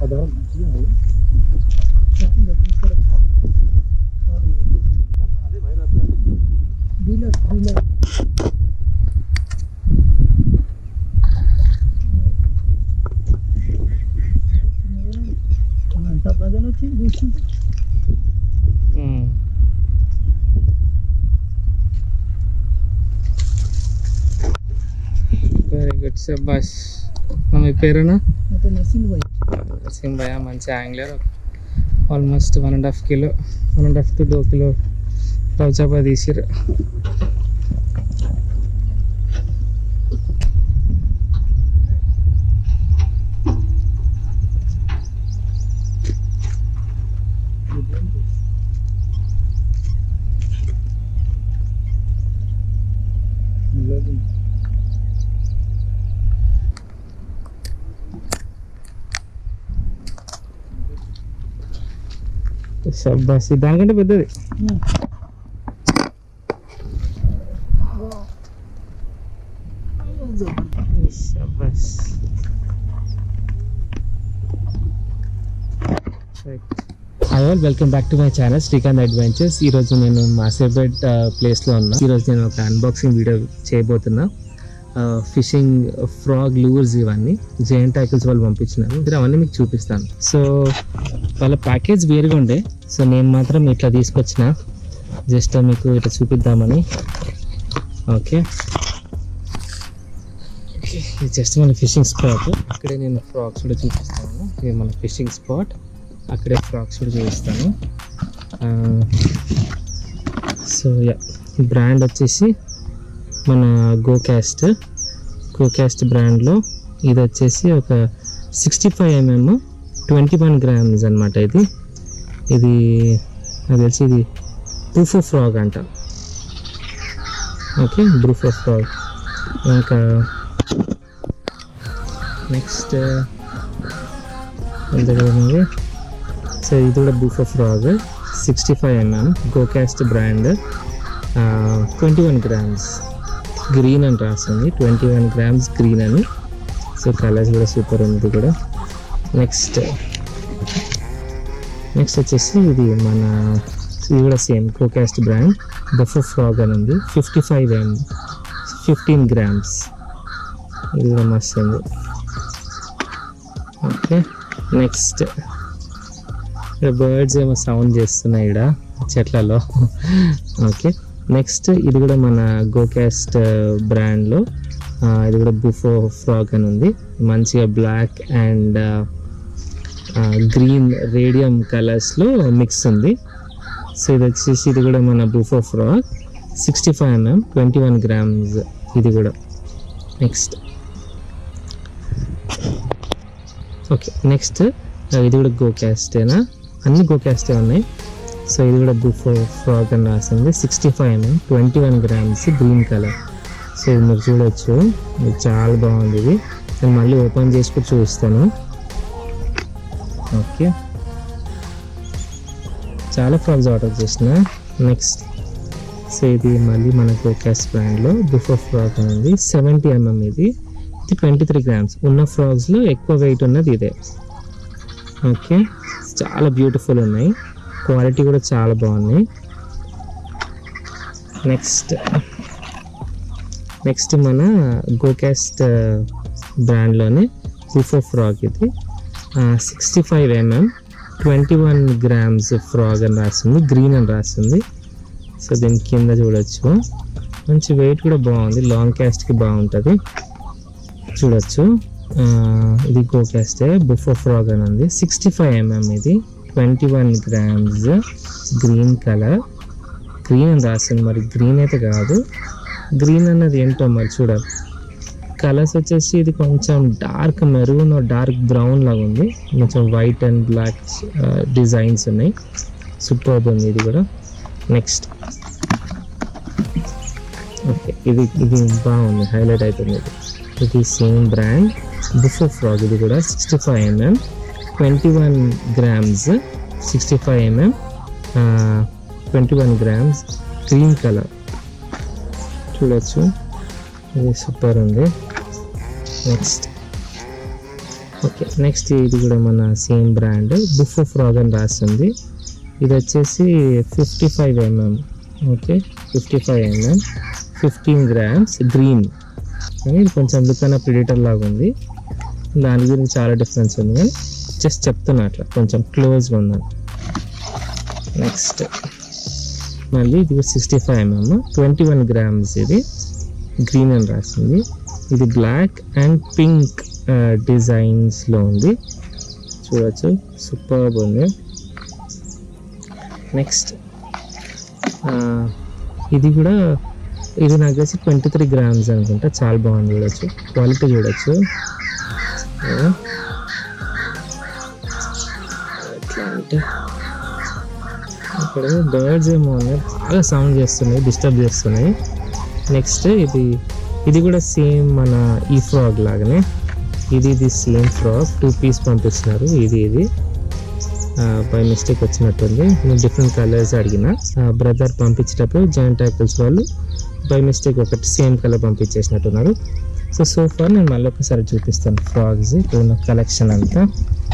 పదహారు మంచిగా ఉంది. అదే వైర్ అట్లా డీలర్ డీలర్ అంత ప్రజలు వచ్చి కూర్చుంటే వెరీ గుడ్ శబాష్ మీ పేరేనా ಮತ್ತೆ ನರ್ಸಿಂಗ್ ಬಾಯ್ సింగ్ భయ మంచి angler almost one and half kilo one and half to two kilo రవ్ చేప తీసిరు శబాష్ దానికంటే పెద్దది శబాష్ hi all welcome back to my channel Srikanth adventures ఈరోజు నేను మాసేబెడ్ ప్లేస్లో ఉన్నా ఈరోజు నేను ఒక అన్బాక్సింగ్ వీడియో చేయబోతున్నా ఫిషింగ్ ఫ్రాగ్ లూర్స్ ఇవన్నీ జైంట్ ట్యాకిల్స్ వాళ్ళు పంపించినారు ఇది అవన్నీ మీకు చూపిస్తాను సో వాళ్ళ ప్యాకేజ్ వేరుగా ఉండే సో నేను మాత్రం ఇట్లా తీసుకొచ్చిన జస్ట్ మీకు ఇట్లా చూపిద్దామని ఓకే ఇది జస్ట్ మన ఫిషింగ్ స్పాట్ ఇక్కడే నేను ఫ్రాక్స్ కూడా చూపిస్తాను ఇది మన ఫిషింగ్ స్పాట్ అక్కడే ఫ్రాక్స్ కూడా చూపిస్తాను సో యా బ్రాండ్ వచ్చేసి మన గోకాస్ట్ గోకాస్ట్ బ్రాండ్లో ఇది వచ్చేసి ఒక sixty five mm twenty one grams అనమాట ఇది ఇది నాకు తెలిసి ఇది ప్రూఫ్ ఆఫ్ ఫ్రాగ్ అంట ఓకే ప్రూఫ్ ఆఫ్ ఫ్రాగ్ ఇంకా నెక్స్ట్ ఉంది సో ఇది కూడా buff of frog sixty five mm GoCast brand twenty one grams green అని రాస్తుంది ట్వంటీ వన్ గ్రామ్స్ గ్రీన్ అని సో కలర్స్ కూడా సూపర్ ఉంది కూడా నెక్స్ట్ నెక్స్ట్ వచ్చేసి ఇది మన ఇది కూడా same Cocast brand buff frog అని ఉంది fifty five M fifteen grams ఇది కూడా మస్తు ఉంది ఓకే నెక్స్ట్ బర్డ్స్ ఏమో సౌండ్ చేస్తున్నాయి ఇక్కడ చెట్లలో ఓకే నెక్స్ట్ ఇది కూడా మన గోకాస్ట్ బ్రాండ్లో ఇది కూడా బుఫో ఫ్రాక్ అని ఉంది మంచిగా బ్లాక్ అండ్ గ్రీన్ రేడియం కలర్స్లో మిక్స్ ఉంది సో ఇది వచ్చేసి ఇది కూడా మన Bufo frog sixty five mm twenty one grams ఇది కూడా నెక్స్ట్ ఓకే నెక్స్ట్ ఇది కూడా గోకాస్టేనా అన్ని గోకాస్టే ఉన్నాయి సో ఇది కూడా బుఫో ఫ్రాక్ అని రాసింది sixty five mm twenty one grams green colour so ఇది మీరు చూడొచ్చు ఇది చాలా బాగుంది ఇది నేను మళ్ళీ ఓపెన్ చేసుకుని చూపిస్తాను ఓకే చాలా ఫ్రాక్స్ ఆర్డర్ చేసిన నెక్స్ట్ సో ఇది మళ్ళీ మన గోకాస్ బ్రాండ్లో బుఫో ఫ్రాక్ అని ఉంది సెవెంటీ ఎంఎం ఇది ఇది ట్వంటీ త్రీ గ్రామ్స్ ఉన్న ఫ్రాక్స్లో ఎక్కువ వెయిట్ ఉన్నది ఇదే ఓకే చాలా బ్యూటిఫుల్ ఉన్నాయి క్వాలిటీ కూడా చాలా బాగున్నాయి నెక్స్ట్ నెక్స్ట్ మన గోకాస్ట్ బ్రాండ్లోనే బుఫో ఫ్రాక్ ఇది sixty five mm twenty one grams frog అని రాస్తుంది గ్రీన్ అని రాస్తుంది సో దీని కింద చూడొచ్చు మంచి వెయిట్ కూడా బాగుంది లాంగ్ క్యాస్ట్కి బాగుంటుంది చూడొచ్చు ఆ, ఇది గోకాస్టే బుఫో ఫ్రాగ్ అని ఉంది సిక్స్టీ ఫైవ్ ఎంఎం ఇది twenty one grams green colour green అని రాసింది మరి గ్రీన్ అయితే కాదు గ్రీన్ అన్నది ఏంటో మరి చూడాలి కలర్స్ వచ్చేసి ఇది కొంచెం డార్క్ మెరూన్ డార్క్ బ్రౌన్ లాగా ఉంది కొంచెం వైట్ అండ్ బ్లాక్ డిజైన్స్ ఉన్నాయి సూపర్ ఉంది ఇది కూడా నెక్స్ట్ ఓకే ఇది ఇది బాగుంది హైలైట్ అవుతుంది ఇది ఇది సేమ్ బ్రాండ్ బుఫో ఫ్రాగ్ ఇది కూడా sixty five mm twenty one grams sixty five mm twenty one grams green colour చూడొచ్చు ఇది సూపర్ ఉంది నెక్స్ట్ ఓకే నెక్స్ట్ ఇది కూడా మన సేమ్ బ్రాండ్ బుఫో ఫ్రాగ్ అని రాస్తుంది ఇది వచ్చేసి fifty five mm okay fifty five mm fifteen grams green కానీ ఇది కొంచెం లుకన ప్రిడిటర్ లాగా ఉంది దాని గురించి చాలా డిఫరెన్స్ ఉంది కానీ జస్ట్ చెప్తున్నా అట్లా కొంచెం క్లోజ్గా ఉందని నెక్స్ట్ మళ్ళీ ఇది sixty five mm twenty one grams ఇది గ్రీన్ అని రాసింది ఇది బ్లాక్ అండ్ పింక్ డిజైన్స్లో ఉంది చూడొచ్చు సూపర్ ఉంది నెక్స్ట్ ఇది కూడా ఇది నాకు తెలిసి ట్వంటీ త్రీ గ్రామ్స్ అనుకుంటా చాలా బాగుంది చూడొచ్చు క్వాలిటీ చూడొచ్చు ఆ. ఎట్లా అంటే ఇక్కడ బర్డ్స్ ఏమో ఉన్నాయి బాగా సౌండ్ చేస్తున్నాయి డిస్టర్బ్ చేస్తున్నాయి నెక్స్ట్ ఇది ఇది కూడా సేమ్ మన ఈ ఫ్రాగ్ లాగానే ఇది ఇది సేమ్ ఫ్రాగ్ టూ పీస్ పంపించినారు ఇది ఇది బై మిస్టేక్ వచ్చినట్టుంది నేను డిఫరెంట్ కలర్స్ అడిగిన బ్రదర్ పంపించేటప్పుడు జాయింట్ ట్యాకిల్స్ వాళ్ళు బై మిస్టేక్ ఒకటి సేమ్ కలర్ పంపించేసినట్టున్నారు సో సో ఫార్ నేను మళ్ళీ ఒకసారి చూపిస్తాను ఫ్రాగ్స్ ఇక్కడ ఉన్న కలెక్షన్ అంతా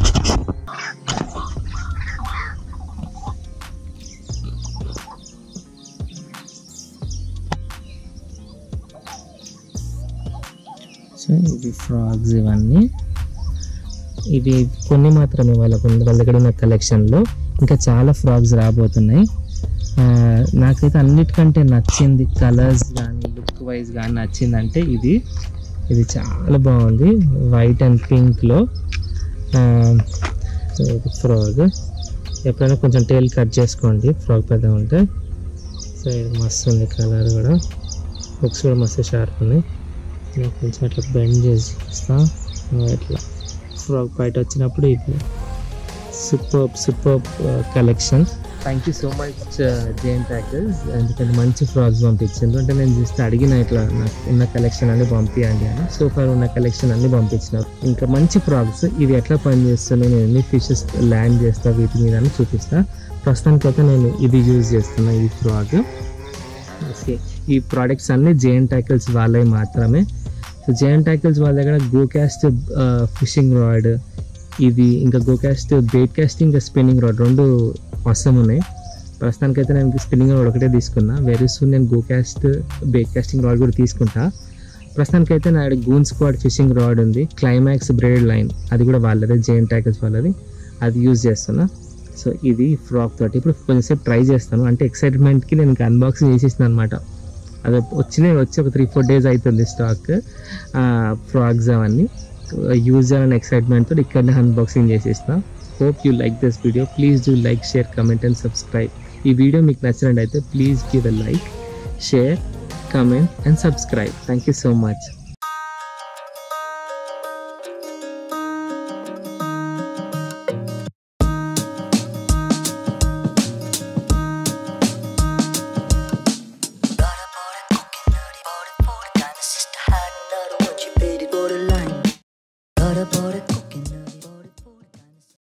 సో ఇవి ఫ్రాగ్స్ ఇవన్నీ ఇవి కొన్ని మాత్రమే వాళ్ళకు ఉన్న- వాళ్ళ దగ్గర ఉన్న కలెక్షన్లో ఇంకా చాలా ఫ్రాగ్స్ రాబోతున్నాయి ఆ, నాకైతే అన్నిటికంటే నచ్చింది కలర్స్ కానీ లుక్ వైజ్ కానీ నచ్చిందంటే ఇది ఇది చాలా బాగుంది వైట్ అండ్ పింక్లో ఇది ఫ్రాగ్ ఎప్పుడైనా కొంచెం టైల్ కట్ చేసుకోండి ఫ్రాక్ పెద్ద ఉంటే సో ఇది మస్తు ఉంది కలర్ కూడా బుక్స్ కూడా మస్తు షార్ప్ ఉన్నాయి నేను కొంచెం అట్లా బెండ్ చేసి చూస్తా ఇట్లా ఫ్రాక్ బయట వచ్చినప్పుడు ఇది super super collection thank you so much JN packers ఎందుకంటే మంచి ఫ్రాక్స్ పంపించిండ్రు అంటే నేను జస్ట్ అడిగిన ఇట్లా నాకు ఉన్న కలెక్షన్ అన్ని పంపించండి అని సో ఫార్ ఉన్న కలెక్షన్ అన్ని పంపించినారు ఇంకా మంచి ఫ్రాక్స్ ఇవి ఎట్లా పనిచేస్తున్నాయి నేను ఎన్ని ఫిషెస్ ల్యాండ్ చేస్తా వీటి మీద అని చూపిస్తా ప్రస్తుతానికైతే నేను ఇది యూజ్ చేస్తున్నా ఈ ఫ్రాక్ ఓకే ఈ ప్రోడక్ట్స్ అన్ని జేఎన్ ట్యాకిల్స్ వాళ్ళవి మాత్రమే సో జేఎన్ ట్యాకిల్స్ వాళ్ళ దగ్గర గోకాస్ట్ ఫిషింగ్ రాడ్ ఇది ఇంకా గోకాస్ట్ బెయిట్ కాస్ట్ ఇంకా స్పిన్నింగ్ రాడ్ రెండు అవసరం ఉన్నాయి ప్రస్తుతానికైతే నేను స్పిన్నింగ్ రాడ్ ఒకటే తీసుకున్నా వెరీ సూన్ నేను గోకాస్ట్ బెయిట్ కాస్టింగ్ రాడ్ కూడా తీసుకుంటా ప్రస్తుతానికైతే నా గూన్ స్క్వాడ్ ఫిషింగ్ రాడ్ ఉంది క్లైమాక్స్ బ్రేడ్ లైన్ అది కూడా వాళ్ళదే జేఎన్ ట్యాకిల్స్ వాళ్ళది అది యూజ్ చేస్తున్నా సో ఇది ఫ్రాక్ తోటి ఇప్పుడు కొంచెంసేపు ట్రై చేస్తాను అంటే ఎక్సైట్మెంట్కి నేను ఇంకా అన్బాక్సింగ్ చేసేసిన అనమాట అది వచ్చినాయి వచ్చి ఒక త్రీ ఫోర్ డేస్ అవుతుంది స్టాక్ ఫ్రాక్స్ అవన్నీ యూజ్ చేయాలని ఎక్సైట్మెంట్తో ఇక్కడనే అన్బాక్సింగ్ చేసేసిన hope you like this video please do like share comment and subscribe ఈ వీడియో మీకు నచ్చినట్టయితే please give a like share comment and subscribe thank you so much 버릇버릇 고깃놀이 버릇 버릇 다이너스 시스터 하나로 원치 비리 borderline 버릇버릇